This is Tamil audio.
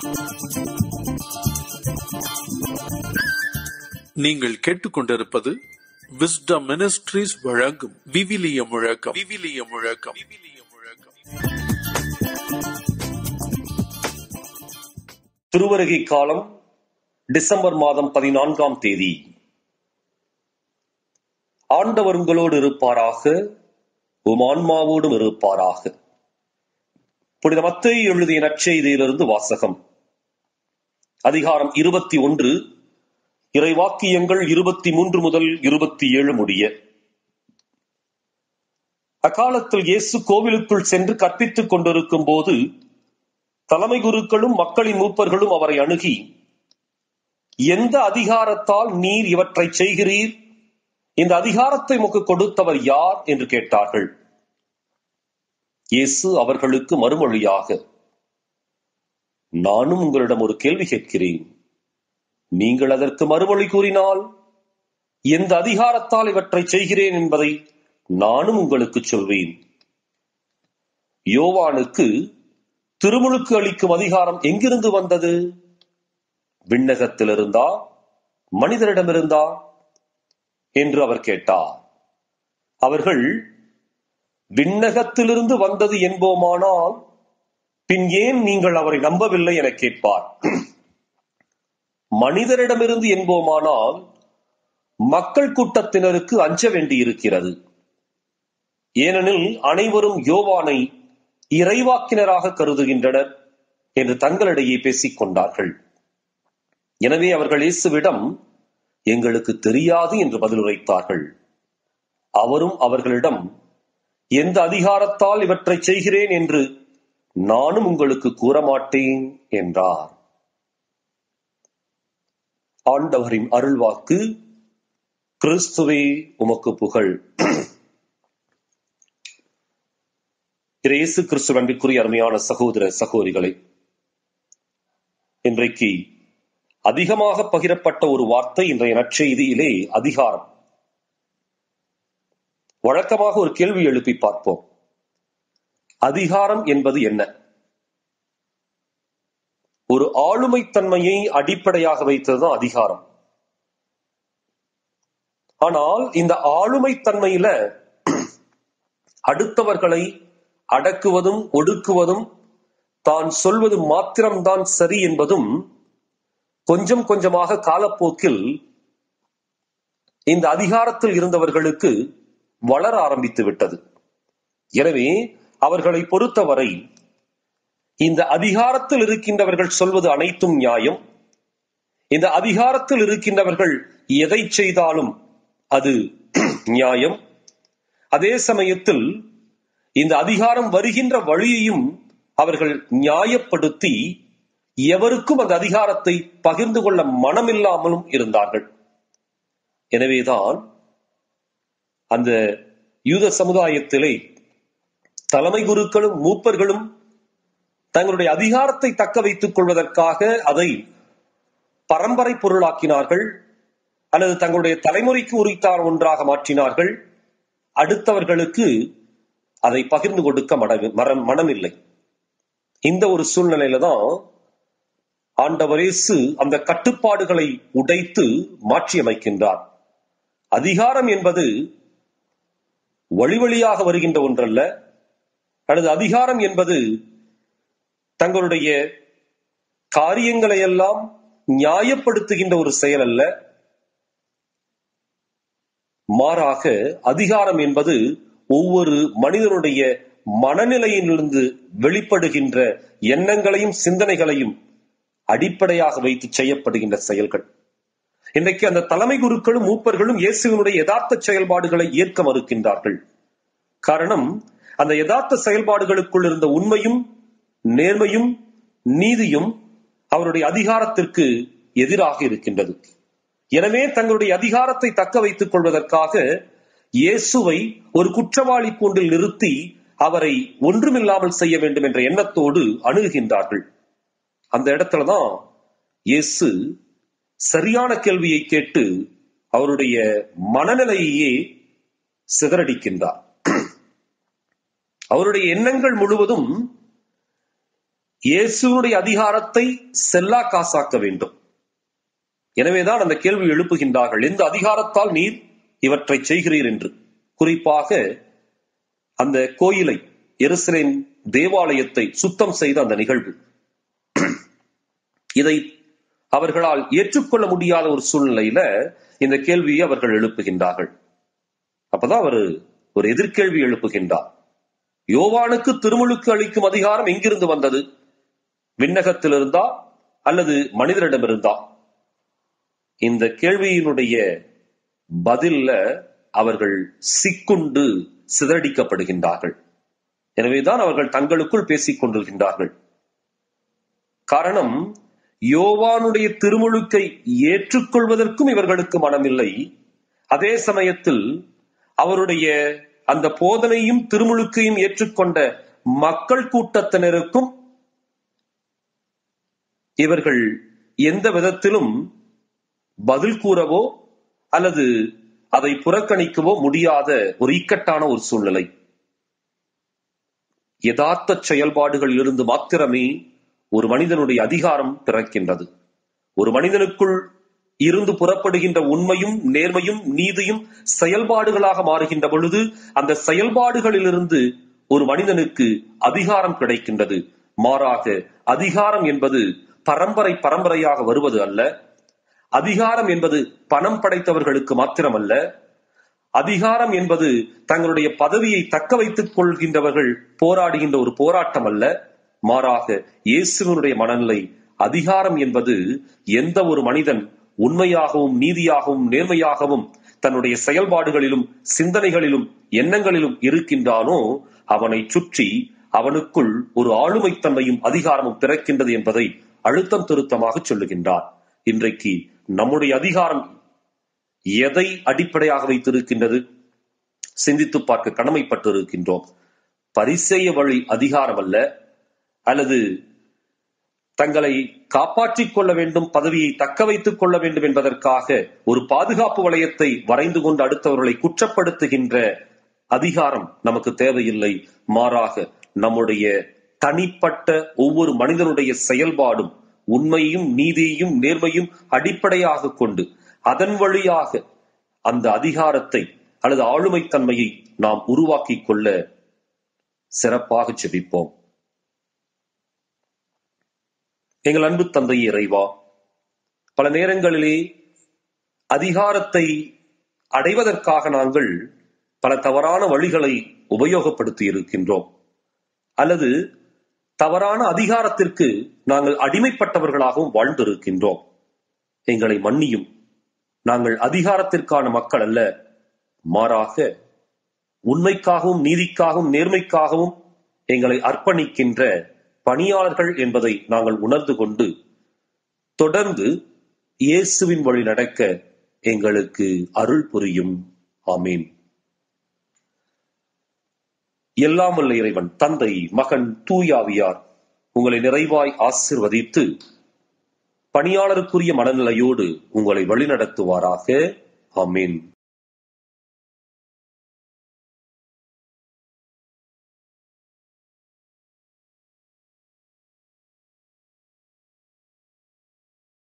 நீங்கள் கேட்டுக்கொண்டிருப்பது விஸ்டம் மினிஸ்ட்ரீஸ் வழங்கும் விவிலிய முழக்கம் விவிலிய முழக்கம் விவிலிய முழக்கம் திருவருகை காலம் டிசம்பர் மாதம் பதினான்காம் தேதி ஆண்டவர் உங்களோடு இருப்பாராக உம் ஆன்மாவோடும் இருப்பாராக புனித மத்தேயு எழுதிய நற்செய்தியிலிருந்து வாசகம் அதிகாரம் இருபத்தி ஒன்று இறைவாக்கியங்கள் இருபத்தி மூன்று முதல் இருபத்தி ஏழு முடிய அக்காலத்தில் இயேசு கோவிலுக்குள் சென்று கற்பித்துக் கொண்டிருக்கும் போது தலைமை குருக்களும் மக்களின் மூப்பர்களும் அவரை அணுகி எந்த அதிகாரத்தால் நீர் இவற்றை செய்கிறீர் இந்த அதிகாரத்தை உமக்கு கொடுத்தவர் யார் என்று கேட்டார்கள் இயேசு அவர்களுக்கு மறுமொழியாக நானும் உங்களிடம் ஒரு கேள்வி கேட்கிறேன் நீங்கள் அதற்கு மறுமொழி கூறினால் எந்த அதிகாரத்தால் இவற்றை செய்கிறேன் என்பதை நானும் உங்களுக்கு சொல்வேன் யோவானுக்கு திருமுழுக்கு அளிக்கும் அதிகாரம் எங்கிருந்து வந்தது விண்ணகத்திலிருந்தா மனிதரிடமிருந்தா என்று அவர் கேட்டார் அவர்கள் விண்ணகத்திலிருந்து வந்தது என்போமானால் பின் ஏன் நீங்கள் அவரை நம்பவில்லை என கேட்பார் மனிதரிடமிருந்து என்போமானால் மக்கள் கூட்டத்தினருக்கு அஞ்ச வேண்டியிருக்கிறது ஏனெனில் அனைவரும் யோவானை இறைவாக்கினராக கருதுகின்றனர் என்று தங்களிடையே பேசிக் கொண்டார்கள் எனவே அவர்கள் இயேசுவிடம் எங்களுக்கு தெரியாது என்று பதிலுரைத்தார்கள் அவரும் அவர்களிடம் எந்த அதிகாரத்தால் இவற்றை செய்கிறேன் என்று நானும் உங்களுக்கு கூற மாட்டேன் என்றார் ஆண்டவரின் அருள்வாக்கு கிறிஸ்துவே உமக்கு புகழ் இயேசு கிறிஸ்து அன்பிற்குரிய அருமையான சகோதர சகோதரிகளை இன்றைக்கு அதிகமாக பகிரப்பட்ட ஒரு வார்த்தை இன்றைய நற்செய்தியிலே அதிகாரம் வழக்கமாக ஒரு கேள்வி எழுப்பி பார்ப்போம் அதிகாரம் என்பது என்ன ஒரு ஆளுமைத்தன்மையை அடிப்படையாக வைத்ததுதான் அதிகாரம் ஆனால் இந்த ஆளுமைத்தன்மையில அடுத்தவர்களை அடக்குவதும் ஒடுக்குவதும் தான் சொல்வது மாத்திரம்தான் சரி என்பதும் கொஞ்சம் கொஞ்சமாக காலப்போக்கில் இந்த அதிகாரத்தில் இருந்தவர்களுக்கு வளர ஆரம்பித்து விட்டது எனவே அவர்களை பொறுத்தவரை இந்த அதிகாரத்தில் இருக்கின்றவர்கள் சொல்வது அனைத்தும் நியாயம் இந்த அதிகாரத்தில் இருக்கின்றவர்கள் எதை செய்தாலும் அது நியாயம் அதே சமயத்தில் இந்த அதிகாரம் வருகின்ற வழியையும் அவர்கள் நியாயப்படுத்தி எவருக்கும் அந்த அதிகாரத்தை பகிர்ந்து கொள்ள மனமில்லாமலும் இருந்தார்கள் எனவேதான் அந்த யூத சமுதாயத்திலே தலைமை குருக்களும் மூப்பர்களும் தங்களுடைய அதிகாரத்தை தக்க வைத்துக் கொள்வதற்காக அதை பரம்பரை பொருளாக்கினார்கள் அல்லது தங்களுடைய தலைமுறைக்கு உரித்தார் ஒன்றாக மாற்றினார்கள் அடுத்தவர்களுக்கு அதை பகிர்ந்து கொடுக்க மனம் மனமில்லை இந்த ஒரு சூழ்நிலையில தான் ஆண்டவரேசு அந்த கட்டுப்பாடுகளை உடைத்து மாற்றி அமைக்கின்றார் அதிகாரம் என்பது வழி வழியாக வருகின்ற ஒன்றல்ல அல்லது அதிகாரம் என்பது தங்களுடைய காரியங்களை எல்லாம் நியாயப்படுத்துகின்ற ஒரு செயல் அல்ல மாறாக அதிகாரம் என்பது ஒவ்வொரு மனிதனுடைய மனநிலையிலிருந்து வெளிப்படுகின்ற எண்ணங்களையும் சிந்தனைகளையும் அடிப்படையாக வைத்து செய்யப்படுகின்ற செயல்கள் இன்றைக்கு அந்த தலைமை குருக்களும் மூப்பர்களும் இயேசுவினுடைய யதார்த்த செயல்பாடுகளை ஏற்க மறுக்கின்றார்கள் காரணம் அந்த யதார்த்த செயல்பாடுகளுக்குள் இருந்த உண்மையும் நேர்மையும் நீதியும் அவருடைய அதிகாரத்திற்கு எதிராக இருக்கின்றது எனவே தங்களுடைய அதிகாரத்தை தக்க வைத்துக் கொள்வதற்காக இயேசுவை ஒரு குற்றவாளி கூண்டில் நிறுத்தி அவரை ஒன்றுமில்லாமல் செய்ய வேண்டும் என்ற எண்ணத்தோடு அணுகுகின்றார்கள் அந்த இடத்துலதான் இயேசு சரியான கேள்வியை கேட்டு அவருடைய மனநிலையையே சிதறடிக்கின்றார் அவருடைய எண்ணங்கள் முழுவதும் இயேசுனுடைய அதிகாரத்தை செல்லா காசாக்க வேண்டும் எனவேதான் அந்த கேள்வி எழுப்புகின்றார்கள் எந்த அதிகாரத்தால் நீர் இவற்றை செய்கிறீர் என்று குறிப்பாக அந்த கோயிலை எருசலேம் தேவாலயத்தை சுத்தம் செய்த அந்த நிகழ்வு இதை அவர்களால் ஏற்றுக்கொள்ள முடியாத ஒரு சூழ்நிலையில இந்த கேள்வியை அவர்கள் எழுப்புகின்றார்கள் அப்பதான் அவர் ஒரு எதிர்கேள்வி எழுப்புகின்றார் யோவானுக்கு திருமுழுக்கு அளிக்கும் அதிகாரம் எங்கிருந்து வந்தது விண்ணகத்தில் இருந்தா அல்லது மனிதரிடம் இருந்தா இந்த கேள்வியினுடைய பதில்ல அவர்கள் சிக்குண்டு சிதறடிக்கப்படுகின்றார்கள் எனவேதான் அவர்கள் தங்களுக்குள் பேசிக் கொண்டிருக்கின்றார்கள் காரணம் யோவானுடைய திருமுழுக்கை ஏற்றுக்கொள்வதற்கும் இவர்களுக்கு மனமில்லை அதே சமயத்தில் அவருடைய அந்த போதனையும் திருமுழுக்கையும் ஏற்றுக்கொண்ட மக்கள் கூட்டத்தினருக்கும் இவர்கள் எந்த விதத்திலும் பதில் கூறவோ அல்லது அதை புறக்கணிக்கவோ முடியாத ஒரு இக்கட்டான ஒரு சூழ்நிலை யதார்த்த செயல்பாடுகளில் இருந்து மாத்திரமே ஒரு மனிதனுடைய அதிகாரம் பிறக்கின்றது ஒரு மனிதனுக்குள் இருந்து புறப்படுகின்ற உண்மையும் நேர்மையும் நீதியும் செயல்பாடுகளாக மாறுகின்ற பொழுது அந்த செயல்பாடுகளிலிருந்து ஒரு மனிதனுக்கு அதிகாரம் கிடைக்கின்றது மாறாக அதிகாரம் என்பது பரம்பரை பரம்பரையாக வருவது அல்ல அதிகாரம் என்பது பணம் படைத்தவர்களுக்கு மாத்திரமல்ல அதிகாரம் என்பது தங்களுடைய பதவியை தக்க வைத்துக் கொள்கின்றவர்கள் போராடுகின்ற ஒரு போராட்டம் அல்ல மாறாக இயேசுவனுடைய மனநிலை அதிகாரம் என்பது எந்த ஒரு மனிதன் உண்மையாகவும் நீதியாகவும் நேர்மையாகவும் தன்னுடைய செயல்பாடுகளிலும் சிந்தனைகளிலும் எண்ணங்களிலும் இருக்கின்றானோ அவனை சுற்றி அவனுக்குள் ஒரு ஆளுமைத்தன்மையும் அதிகாரமும் பிறக்கின்றது என்பதை அழுத்தம் திருத்தமாக சொல்லுகின்றார் இன்றைக்கு நம்முடைய அதிகாரம் எதை அடிப்படையாக வைத்திருக்கின்றது சிந்தித்து பார்க்க கடமைப்பட்டு இருக்கின்றோம் பரிசெய வழி அதிகாரம் அல்ல அல்லது தங்களை காப்பாற்றிக் கொள்ள வேண்டும் பதவியை தக்க வைத்துக் கொள்ள வேண்டும் என்பதற்காக ஒரு பாதுகாப்பு வளையத்தை வரைந்து கொண்டு அடுத்தவர்களை குற்றப்படுத்துகின்ற அதிகாரம் நமக்கு தேவையில்லை மாறாக நம்முடைய தனிப்பட்ட ஒவ்வொரு மனிதனுடைய செயல்பாடும் உண்மையும் நீதியையும் நேர்மையும் அடிப்படையாக கொண்டு அதன் வழியாக அந்த அதிகாரத்தை அல்லது ஆளுமைத்தன்மையை நாம் உருவாக்கிக் கொள்ள சிறப்பாக செபிப்போம் எங்கள் அன்பு தந்தை இறைவா பல நேரங்களிலே அதிகாரத்தை அடைவதற்காக நாங்கள் பல தவறான வழிகளை உபயோகப்படுத்தி இருக்கின்றோம் அல்லது தவறான அதிகாரத்திற்கு நாங்கள் அடிமைப்பட்டவர்களாகவும் வாழ்ந்திருக்கின்றோம் எங்களை மன்னியும் நாங்கள் அதிகாரத்திற்கான மக்கள் அல்ல மாறாக உண்மைக்காகவும் நீதிக்காகவும் நேர்மைக்காகவும் எங்களை அர்ப்பணிக்கின்ற பணியாளர்கள் என்பதை நாங்கள் உணர்ந்து கொண்டு தொடர்ந்து இயேசுவின் வழி நடக்க எங்களுக்கு அருள் புரியும் ஆமீன் எல்லாம் வல்ல இறைவன் தந்தை மகன் தூயாவியார் உங்களை நிறைவாய் ஆசிர்வதித்து பணியாளருக்குரிய மனநிலையோடு உங்களை வழிநடத்துவாராக ஆமீன்